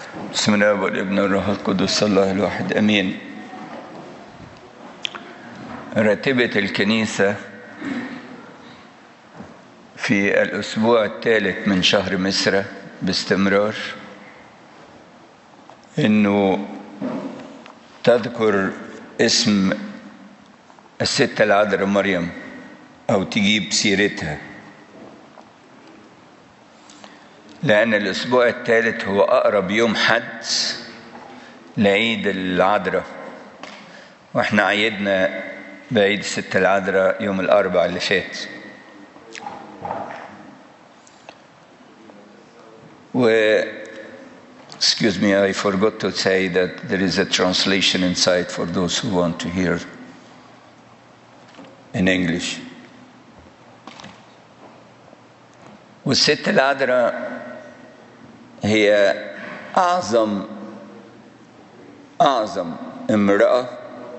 بسم الله والابن والروح القدس الله الواحد امين رتبت الكنيسه في الاسبوع الثالث من شهر مصر باستمرار انه تذكر اسم الست العذراء مريم او تجيب سيرتها لأن الأسبوع الثالث هو أقرب يوم حد لعيد العذراء وإحنا عيدنا بعيد الست العذراء يوم الأربع اللي فات و excuse me I forgot to say that there is a translation inside for those who want to hear in English والست العذراء هي أعظم أعظم امرأة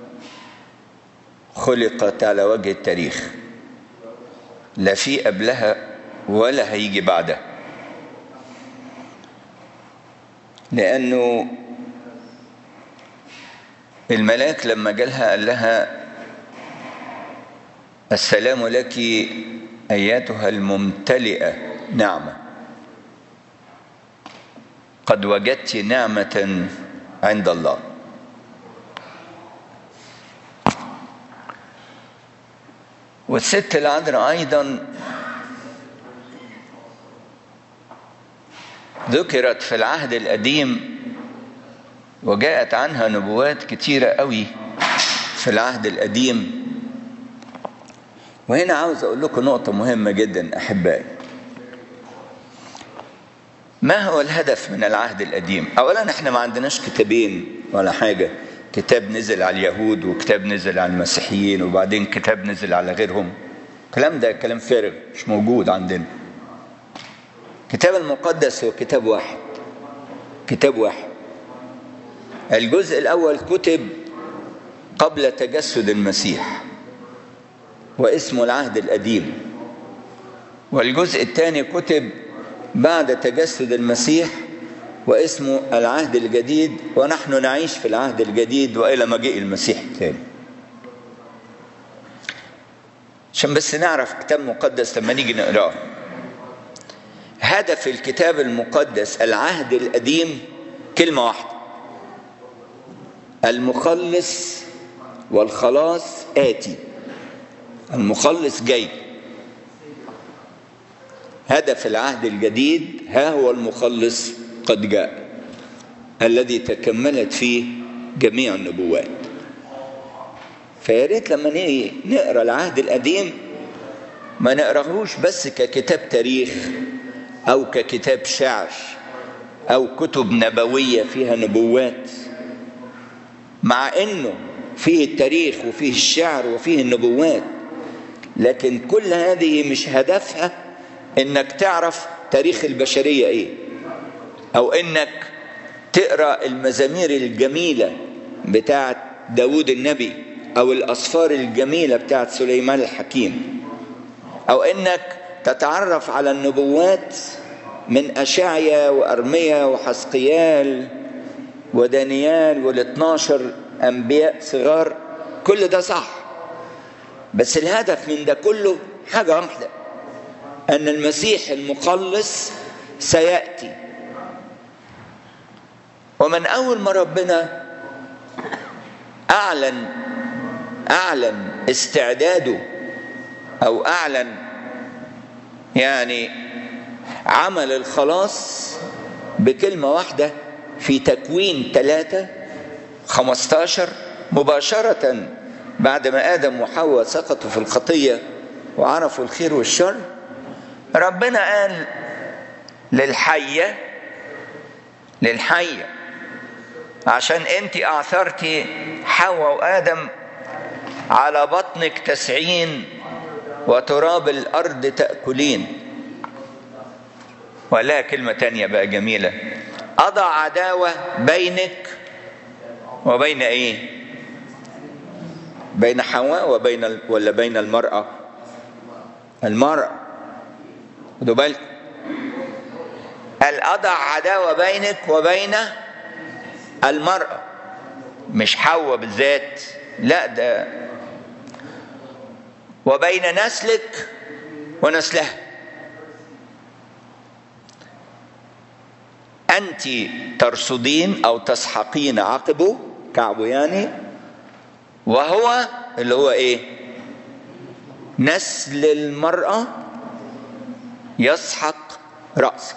خلقت على وجه التاريخ لا في قبلها ولا هيجي بعدها لأنه الملاك لما جالها قال لها السلام لك أياتها الممتلئة نعمة قد وجدت نعمة عند الله والست العذراء أيضا ذكرت في العهد القديم وجاءت عنها نبوات كتيرة قوي في العهد القديم وهنا عاوز أقول لكم نقطة مهمة جدا أحبائي ما هو الهدف من العهد القديم اولا احنا ما عندناش كتابين ولا حاجه كتاب نزل على اليهود وكتاب نزل على المسيحيين وبعدين كتاب نزل على غيرهم الكلام ده كلام فارغ مش موجود عندنا الكتاب المقدس هو كتاب واحد كتاب واحد الجزء الاول كتب قبل تجسد المسيح واسمه العهد القديم والجزء الثاني كتب بعد تجسد المسيح واسمه العهد الجديد ونحن نعيش في العهد الجديد والى مجيء المسيح الثاني عشان بس نعرف كتاب مقدس لما نيجي نقراه هدف الكتاب المقدس العهد القديم كلمة واحدة المخلص والخلاص آتي المخلص جاي هدف العهد الجديد ها هو المخلص قد جاء الذي تكملت فيه جميع النبوات فيا ريت لما نيجي نقرا العهد القديم ما نقراهوش بس ككتاب تاريخ او ككتاب شعر او كتب نبويه فيها نبوات مع انه فيه التاريخ وفيه الشعر وفيه النبوات لكن كل هذه مش هدفها انك تعرف تاريخ البشريه ايه او انك تقرا المزامير الجميله بتاعت داود النبي او الاسفار الجميله بتاعت سليمان الحكيم او انك تتعرف على النبوات من اشعيا وارميا وحسقيال ودانيال وال12 انبياء صغار كل ده صح بس الهدف من ده كله حاجه واحده ان المسيح المخلص سياتي ومن اول ما ربنا اعلن اعلن استعداده او اعلن يعني عمل الخلاص بكلمه واحده في تكوين ثلاثة خمستاشر مباشرة بعد ما آدم وحواء سقطوا في الخطية وعرفوا الخير والشر ربنا قال للحية للحية عشان انت اعثرتي حواء وآدم على بطنك تسعين وتراب الأرض تأكلين ولا كلمة تانية بقى جميلة أضع عداوة بينك وبين إيه؟ بين حواء وبين ولا بين المرأة؟ المرأة خدوا بالكم قال أضع عداوة بينك وبين المرأة مش حواء بالذات لا ده وبين نسلك ونسلها أنت ترصدين أو تسحقين عقبه كعبه يعني وهو اللي هو إيه نسل المرأة يسحق رأسك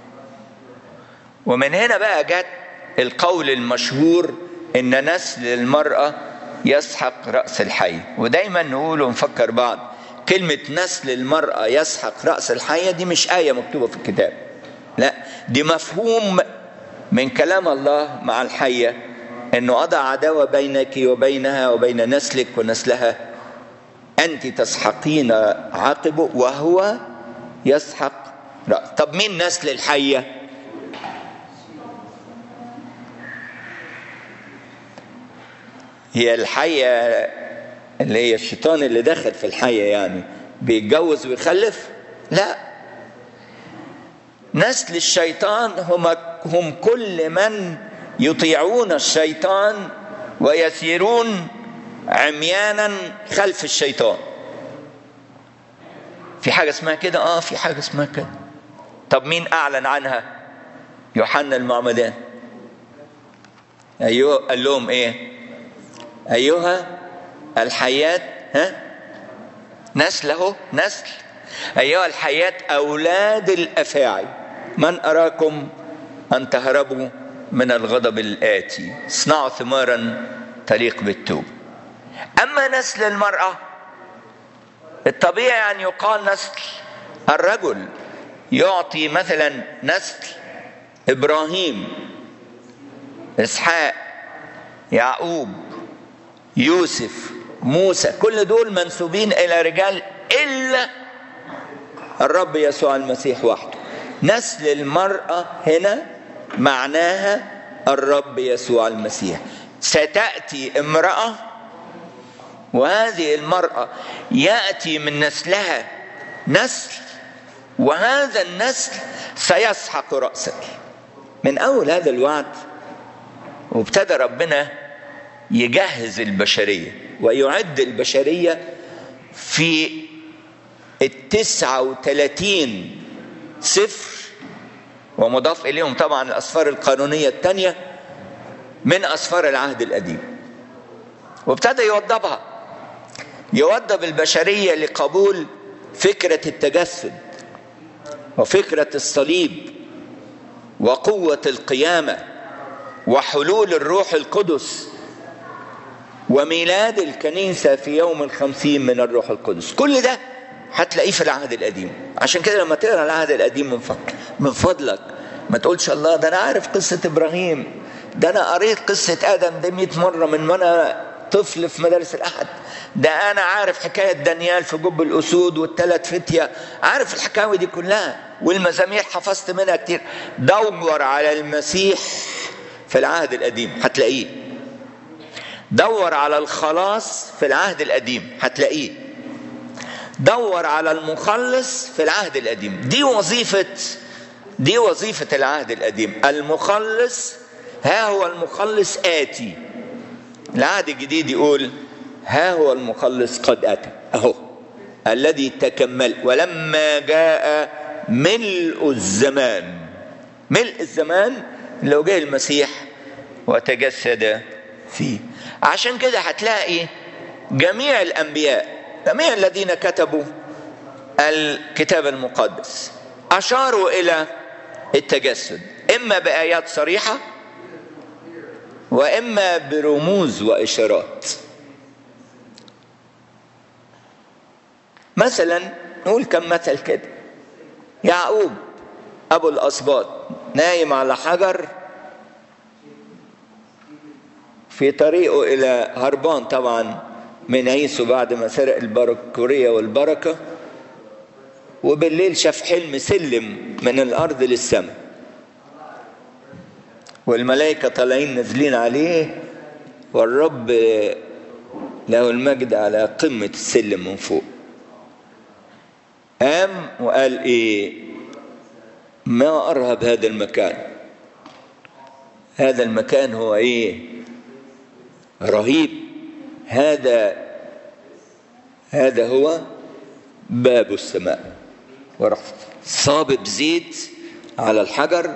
ومن هنا بقى جت القول المشهور إن نسل المرأة يسحق رأس الحي ودايما نقول ونفكر بعض كلمة نسل المرأة يسحق رأس الحية دي مش آية مكتوبة في الكتاب لا دي مفهوم من كلام الله مع الحية انه اضع عداوة بينك وبينها وبين نسلك ونسلها انت تسحقين عقبه وهو يسحق رأس طب مين نسل الحية هي الحية اللي هي الشيطان اللي دخل في الحية يعني بيتجوز ويخلف لا نسل الشيطان هم هم كل من يطيعون الشيطان ويسيرون عميانا خلف الشيطان في حاجة اسمها كده اه في حاجة اسمها كده طب مين اعلن عنها يوحنا المعمدان ايوه قال لهم ايه ايها الحياة ها نسله نسل ايها الحياة اولاد الافاعي من اراكم ان تهربوا من الغضب الاتي اصنعوا ثمارا تليق بالتوب اما نسل المراه الطبيعي ان يقال نسل الرجل يعطي مثلا نسل ابراهيم اسحاق يعقوب يوسف موسى كل دول منسوبين الى رجال الا الرب يسوع المسيح وحده نسل المراه هنا معناها الرب يسوع المسيح ستاتي امراه وهذه المراه ياتي من نسلها نسل وهذا النسل سيسحق راسك من اول هذا الوعد وابتدى ربنا يجهز البشريه ويعد البشريه في التسعة وثلاثين سفر ومضاف إليهم طبعا الأسفار القانونية الثانية من أسفار العهد القديم وابتدى يوضبها يوضب البشرية لقبول فكرة التجسد وفكرة الصليب وقوة القيامة وحلول الروح القدس وميلاد الكنيسة في يوم الخمسين من الروح القدس كل ده هتلاقيه في العهد القديم عشان كده لما تقرا العهد القديم من فضلك من فضلك ما تقولش الله ده انا عارف قصه ابراهيم ده انا قريت قصه ادم ده 100 مره من وانا طفل في مدارس الاحد ده انا عارف حكايه دانيال في جب الاسود والثلاث فتيه عارف الحكاوي دي كلها والمزامير حفظت منها كتير دور على المسيح في العهد القديم هتلاقيه دور على الخلاص في العهد القديم هتلاقيه دور على المخلص في العهد القديم دي وظيفة دي وظيفة العهد القديم المخلص ها هو المخلص آتي العهد الجديد يقول ها هو المخلص قد أتى أهو الذي تكمل ولما جاء ملء الزمان ملء الزمان لو جاء المسيح وتجسد فيه عشان كده هتلاقي جميع الأنبياء جميع الذين كتبوا الكتاب المقدس أشاروا إلى التجسد إما بآيات صريحة وإما برموز وإشارات مثلا نقول كم مثل كده يعقوب أبو الأسباط نايم على حجر في طريقه إلى هربان طبعا من عيسو بعد ما سرق البركورية والبركة وبالليل شاف حلم سلم من الأرض للسماء والملائكة طالعين نازلين عليه والرب له المجد على قمة السلم من فوق قام وقال ايه ما أرهب هذا المكان هذا المكان هو إيه رهيب هذا هذا هو باب السماء وراح صابب زيت على الحجر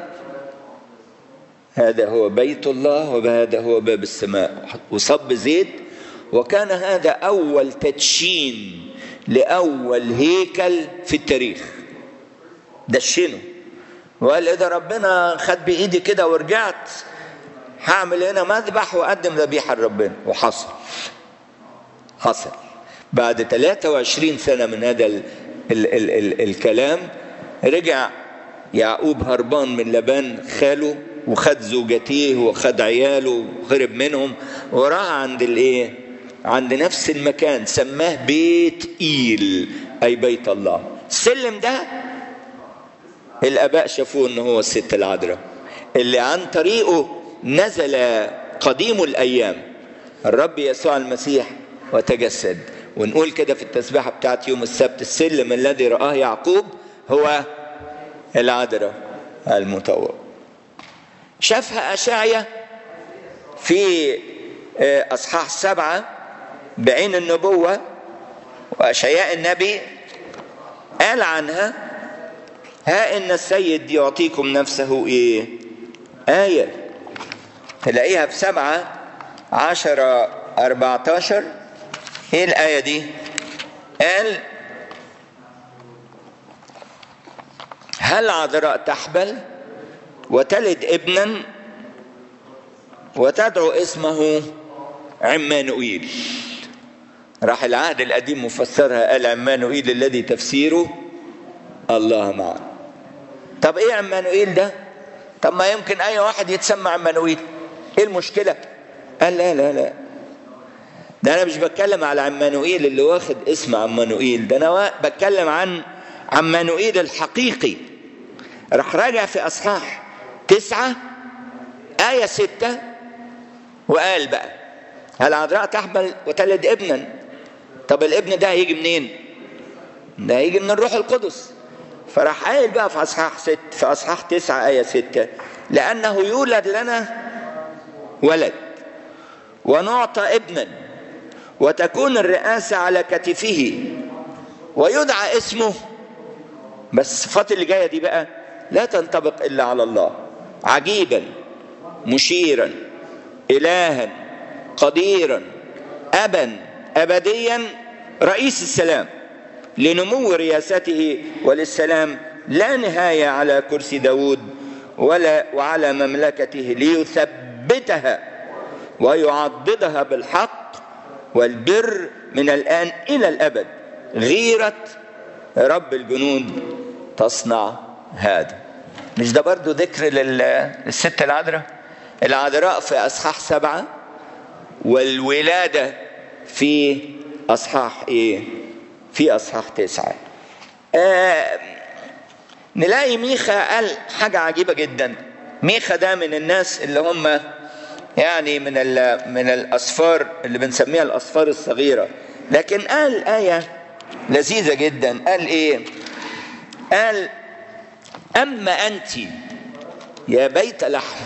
هذا هو بيت الله وهذا هو باب السماء وصب زيت وكان هذا أول تدشين لأول هيكل في التاريخ دشنه وقال إذا ربنا خد بإيدي كده ورجعت هعمل هنا مذبح وأقدم ذبيحة لربنا وحصل حصل بعد 23 سنة من هذا ال ال ال ال الكلام رجع يعقوب هربان من لبان خاله وخد زوجتيه وخد عياله وهرب منهم وراح عند الايه عند نفس المكان سماه بيت ايل اي بيت الله السلم ده الاباء شافوه ان هو الست العذراء اللي عن طريقه نزل قديم الايام الرب يسوع المسيح وتجسد ونقول كده في التسبيحه بتاعت يوم السبت السلم الذي رآه يعقوب هو العذراء المطوع شافها أشعيا في أصحاح سبعة بعين النبوة وأشعياء النبي قال عنها ها إن السيد يعطيكم نفسه إيه آية تلاقيها في سبعة عشرة أربعة عشر إيه الآية دي قال هل عذراء تحبل وتلد ابنا وتدعو اسمه عمانوئيل راح العهد القديم مفسرها قال عمانوئيل الذي تفسيره الله معنا طب ايه عمانوئيل ده طب ما يمكن اي واحد يتسمى عمانوئيل ايه المشكله قال لا لا لا ده انا مش بتكلم على عمانوئيل اللي واخد اسم عمانوئيل ده انا بتكلم عن عمانوئيل الحقيقي راح راجع في اصحاح تسعة آية ستة وقال بقى هل عذراء تحمل وتلد ابنا طب الابن ده هيجي منين ده هيجي من الروح القدس فراح قايل بقى في اصحاح ست في اصحاح تسعة آية ستة لأنه يولد لنا ولد ونعطى ابنا وتكون الرئاسة على كتفه ويدعى اسمه بس الصفات اللي جاية دي بقى لا تنطبق إلا على الله عجيبا مشيرا إلها قديرا أبا أبديا رئيس السلام لنمو رياسته وللسلام لا نهاية على كرسي داود ولا وعلى مملكته ليثبتها ويعضدها بالحق والبر من الآن إلى الأبد غيرة رب الجنود تصنع هذا مش ده برضو ذكر للست العذراء العذراء في أصحاح سبعة والولادة في أصحاح إيه في أصحاح تسعة آه نلاقي ميخا قال حاجة عجيبة جدا ميخا ده من الناس اللي هم يعني من من الأسفار اللي بنسميها الأسفار الصغيرة لكن قال آية لذيذة جدا قال إيه قال أما أنت يا بيت لحم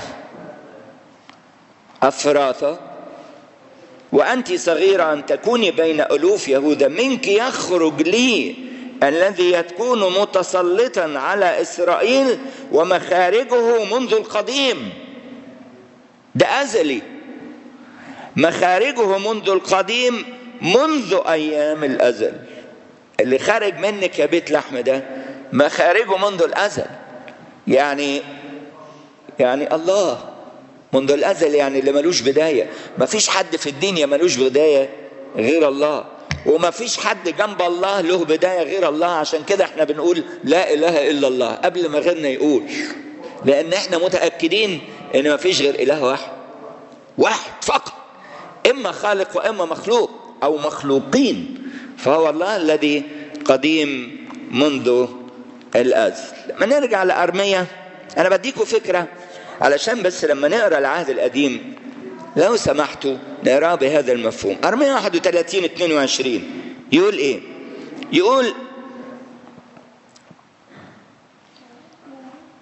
أفراثة وأنت صغيرة أن تكوني بين ألوف يهوذا منك يخرج لي الذي يكون متسلطا على إسرائيل ومخارجه منذ القديم ده أزلي مخارجه منذ القديم منذ أيام الأزل اللي خارج منك يا بيت لحم ده مخارجه منذ الأزل يعني يعني الله منذ الأزل يعني اللي ملوش بداية ما فيش حد في الدنيا ملوش بداية غير الله وما فيش حد جنب الله له بداية غير الله عشان كده احنا بنقول لا إله إلا الله قبل ما غيرنا يقول لأن احنا متأكدين إن ما فيش غير إله واحد واحد فقط إما خالق وإما مخلوق أو مخلوقين فهو الله الذي قديم منذ الأزل لما نرجع لأرمية أنا بديكم فكرة علشان بس لما نقرا العهد القديم لو سمحتوا نقراه بهذا المفهوم أرمية 31 22 يقول إيه؟ يقول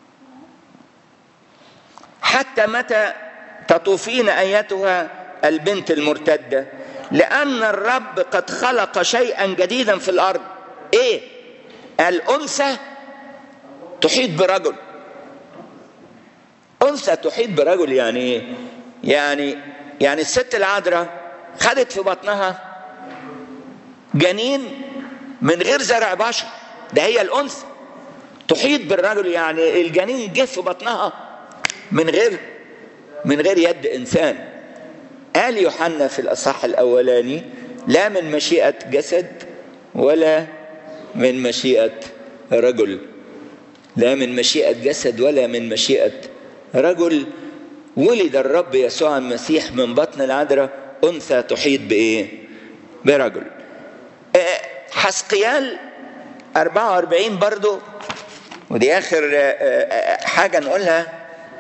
حتى متى تطوفين ايتها البنت المرتده لان الرب قد خلق شيئا جديدا في الارض ايه الانثى تحيط برجل انثى تحيط برجل يعني ايه يعني يعني الست العذراء خدت في بطنها جنين من غير زرع بشر ده هي الانثى تحيط بالرجل يعني الجنين جه في بطنها من غير من غير يد انسان قال يوحنا في الاصحاح الاولاني لا من مشيئه جسد ولا من مشيئه رجل لا من مشيئه جسد ولا من مشيئه رجل ولد الرب يسوع المسيح من بطن العذراء انثى تحيط بايه برجل حسقيال 44 برضو ودي اخر حاجه نقولها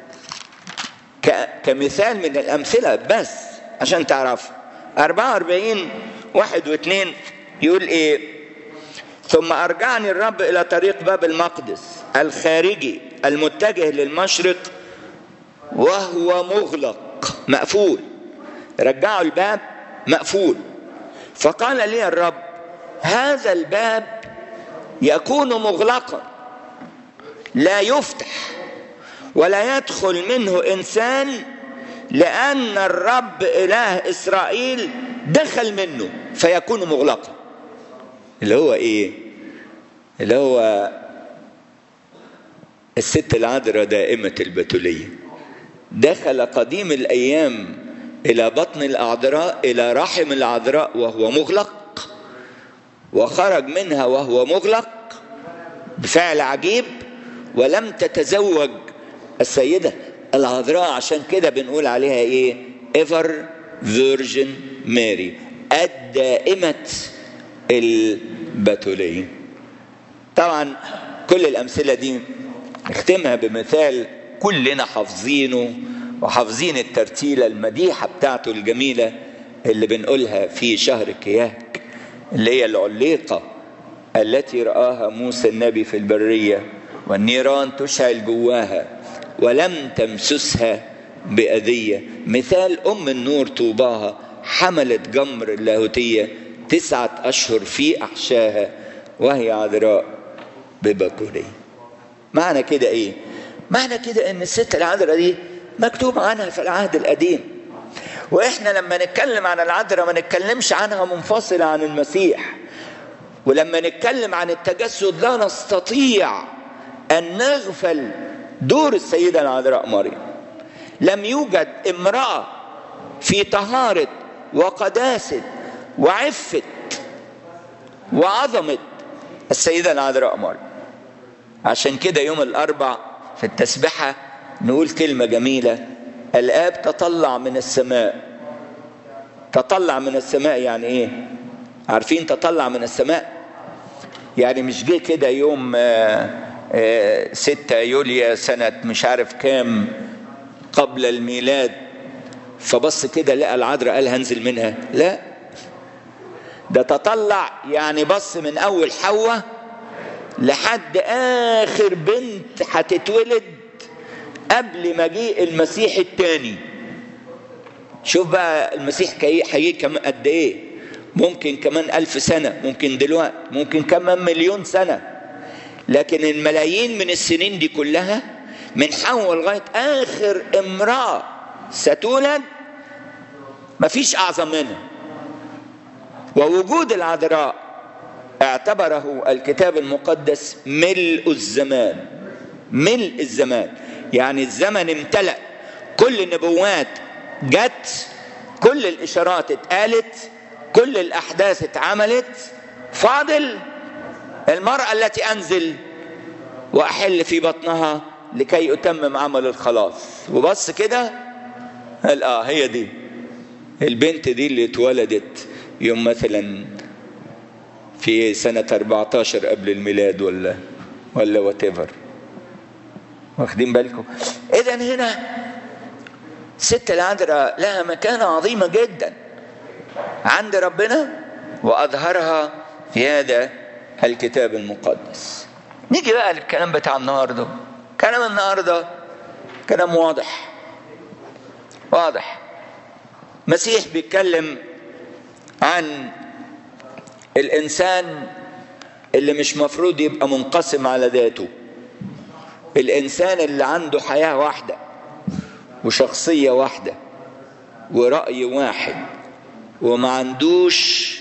كمثال من الامثله بس عشان تعرف 44 واحد واثنين يقول ايه ثم ارجعني الرب الى طريق باب المقدس الخارجي المتجه للمشرق وهو مغلق مقفول رجعوا الباب مقفول فقال لي الرب هذا الباب يكون مغلقا لا يفتح ولا يدخل منه انسان لان الرب اله اسرائيل دخل منه فيكون مغلقا اللي هو ايه اللي هو الست العذراء دائمه البتوليه دخل قديم الايام الى بطن العذراء الى رحم العذراء وهو مغلق وخرج منها وهو مغلق بفعل عجيب ولم تتزوج السيدة العذراء عشان كده بنقول عليها ايه ever virgin ماري الدائمة البتولية طبعا كل الأمثلة دي نختمها بمثال كلنا حافظينه وحافظين الترتيلة المديحة بتاعته الجميلة اللي بنقولها في شهر كياك اللي هي العليقة التي رآها موسى النبي في البرية والنيران تشعل جواها ولم تمسسها بأذية مثال أم النور طوباها حملت جمر اللاهوتية تسعة أشهر في أحشاها وهي عذراء ببكورية معنى كده إيه؟ معنى كده إن الست العذراء دي مكتوب عنها في العهد القديم وإحنا لما نتكلم عن العذراء ما نتكلمش عنها منفصلة عن المسيح ولما نتكلم عن التجسد لا نستطيع أن نغفل دور السيدة العذراء مريم لم يوجد امرأة في طهارة وقداسة وعفة وعظمة السيدة العذراء مريم عشان كده يوم الأربع في التسبحة نقول كلمة جميلة الآب تطلع من السماء تطلع من السماء يعني إيه؟ عارفين تطلع من السماء؟ يعني مش جه كده يوم آه آه ستة يوليو سنة مش عارف كام قبل الميلاد فبص كده لقى العذراء قال هنزل منها لا ده تطلع يعني بص من أول حواء لحد آخر بنت هتتولد قبل مجيء المسيح الثاني شوف بقى المسيح هيجي كمان قد ايه ممكن كمان ألف سنة ممكن دلوقتي ممكن كمان مليون سنة لكن الملايين من السنين دي كلها من حواء لغاية آخر امرأة ستولد مفيش أعظم منها ووجود العذراء اعتبره الكتاب المقدس ملء الزمان ملء الزمان يعني الزمن امتلأ كل النبوات جت كل الإشارات اتقالت كل الأحداث اتعملت فاضل المرأة التي أنزل وأحل في بطنها لكي أتمم عمل الخلاص وبص كده قال آه هي دي البنت دي اللي اتولدت يوم مثلا في سنة 14 قبل الميلاد ولا ولا وات ايفر واخدين بالكم اذا هنا ست العذراء لها مكانة عظيمة جدا عند ربنا وأظهرها في هذا الكتاب المقدس نيجي بقى للكلام بتاع النهارده كلام النهارده كلام واضح واضح مسيح بيتكلم عن الانسان اللي مش مفروض يبقى منقسم على ذاته الانسان اللي عنده حياه واحده وشخصيه واحده وراي واحد وما عندوش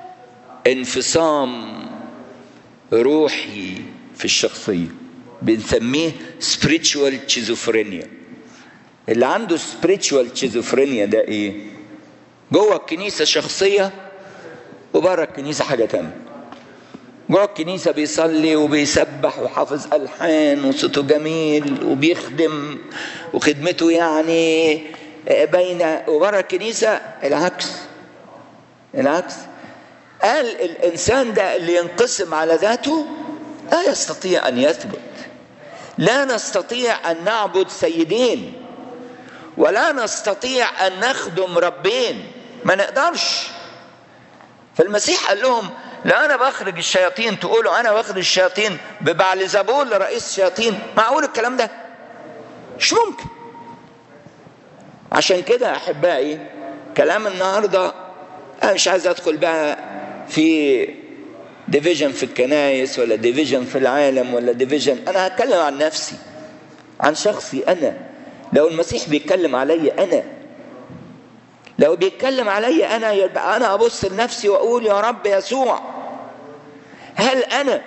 انفصام روحي في الشخصيه بنسميه spiritual schizophrenia اللي عنده spiritual schizophrenia ده ايه جوه الكنيسه شخصيه وبره الكنيسه حاجه تانية جوه الكنيسه بيصلي وبيسبح وحافظ الحان وصوته جميل وبيخدم وخدمته يعني بين وبره الكنيسه العكس العكس قال الانسان ده اللي ينقسم على ذاته لا يستطيع ان يثبت لا نستطيع ان نعبد سيدين ولا نستطيع ان نخدم ربين ما نقدرش فالمسيح قال لهم لا انا بخرج الشياطين تقولوا انا بخرج الشياطين ببعلزبول رئيس الشياطين معقول الكلام ده مش ممكن عشان كده احبائي كلام النهارده انا مش عايز ادخل بقى في ديفيجن في الكنايس ولا ديفيجن في العالم ولا ديفيجن انا هتكلم عن نفسي عن شخصي انا لو المسيح بيتكلم عليا انا لو بيتكلم عليا انا يبقى انا ابص لنفسي واقول يا رب يسوع هل انا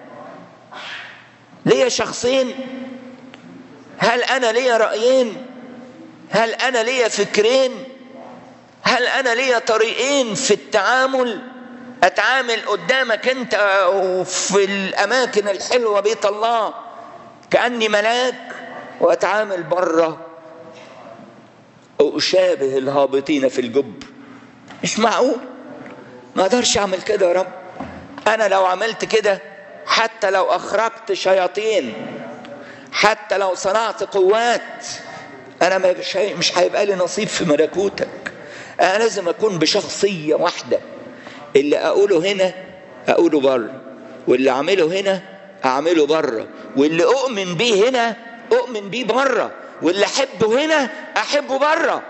ليا شخصين هل انا ليا رايين هل انا ليا فكرين هل انا ليا طريقين في التعامل اتعامل قدامك انت وفي الاماكن الحلوه بيت الله كاني ملاك واتعامل بره واشابه الهابطين في الجب مش معقول ما اقدرش اعمل كده يا رب انا لو عملت كده حتى لو اخرجت شياطين حتى لو صنعت قوات انا مش مش هيبقى لي نصيب في ملكوتك انا لازم اكون بشخصيه واحده اللي اقوله هنا اقوله بره واللي اعمله هنا اعمله بره واللي اؤمن بيه هنا اؤمن بيه بره واللي احبه هنا احبه بره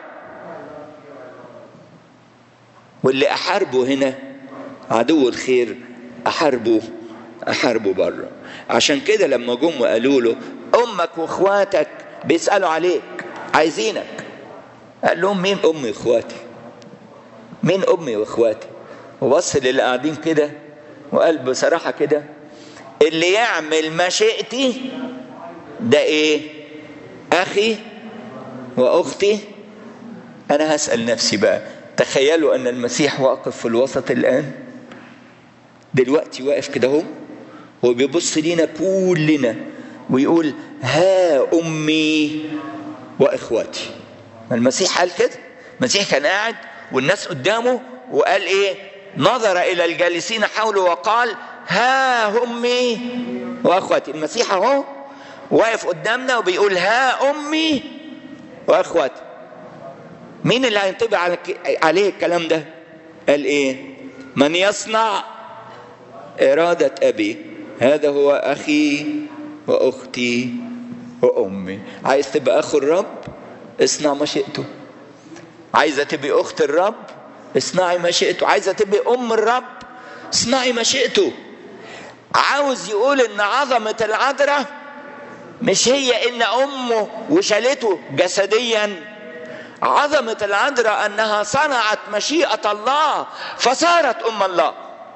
واللي احاربه هنا عدو الخير احاربه احاربه بره عشان كده لما جم وقالوا له امك واخواتك بيسالوا عليك عايزينك قال لهم مين امي واخواتي مين امي واخواتي وبص للي قاعدين كده وقال بصراحه كده اللي يعمل مشيئتي ده ايه اخي واختي انا هسال نفسي بقى تخيلوا ان المسيح واقف في الوسط الان دلوقتي واقف كده اهو هو بيبص لينا كلنا ويقول ها امي واخواتي ما المسيح قال كده المسيح كان قاعد والناس قدامه وقال ايه نظر الى الجالسين حوله وقال ها امي واخواتي المسيح اهو واقف قدامنا وبيقول ها امي واخواتي مين اللي هينطبق عليه الكلام ده قال ايه من يصنع إرادة أبي هذا هو أخي وأختي وأمي عايز تبقى أخو الرب اصنع مشيئته عايزة تبقي أخت الرب اصنعي مشيئته عايزة تبقي أم الرب اصنعي مشيئته عاوز يقول إن عظمة العذراء مش هي إن أمه وشالته جسديا عظمة العذراء أنها صنعت مشيئة الله فصارت أم الله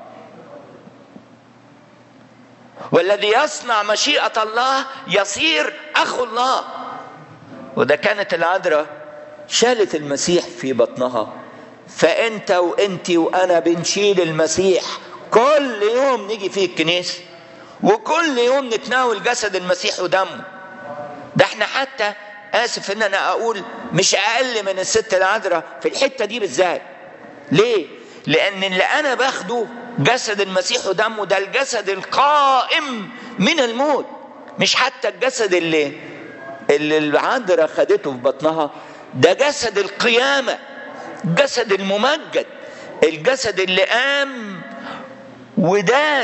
والذي يصنع مشيئة الله يصير أخو الله وده كانت العذراء شالت المسيح في بطنها فأنت وأنت وأنا بنشيل المسيح كل يوم نيجي فيه الكنيسة وكل يوم نتناول جسد المسيح ودمه ده احنا حتى اسف ان انا اقول مش اقل من الست العذراء في الحته دي بالذات ليه لان اللي انا باخده جسد المسيح ودمه ده الجسد القائم من الموت مش حتى الجسد اللي اللي العذراء خدته في بطنها ده جسد القيامه الجسد الممجد الجسد اللي قام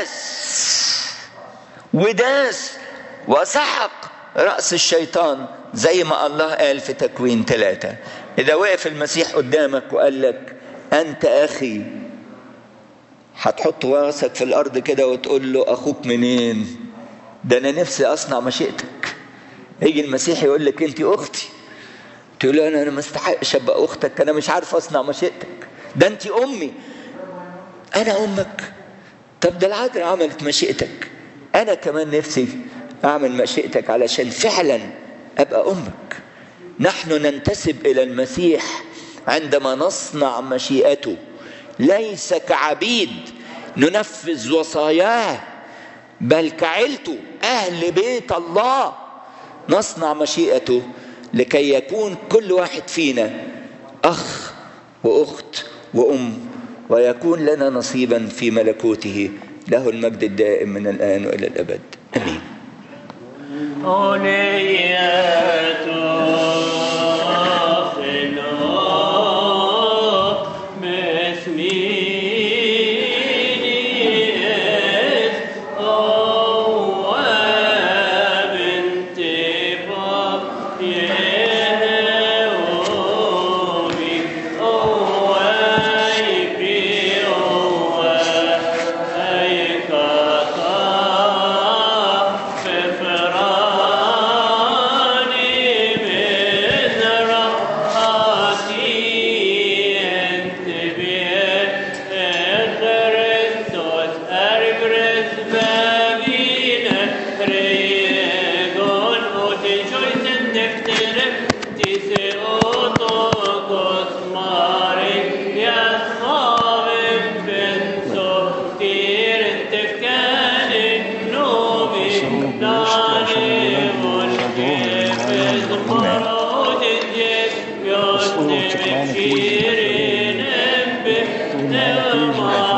وداس وداس وسحق راس الشيطان زي ما الله قال في تكوين ثلاثة إذا وقف المسيح قدامك وقال لك أنت أخي هتحط راسك في الأرض كده وتقول له أخوك منين ده أنا نفسي أصنع مشيئتك يجي المسيح يقول لك أنت أختي تقول له أنا أنا ما استحقش أبقى أختك أنا مش عارف أصنع مشيئتك ده أنت أمي أنا أمك طب ده العذراء عملت مشيئتك أنا كمان نفسي أعمل مشيئتك علشان فعلا أبقى أمك نحن ننتسب إلى المسيح عندما نصنع مشيئته ليس كعبيد ننفذ وصاياه بل كعيلته أهل بيت الله نصنع مشيئته لكي يكون كل واحد فينا أخ وأخت وأم ويكون لنا نصيبا في ملكوته له المجد الدائم من الآن وإلى الأبد آمين Thank you.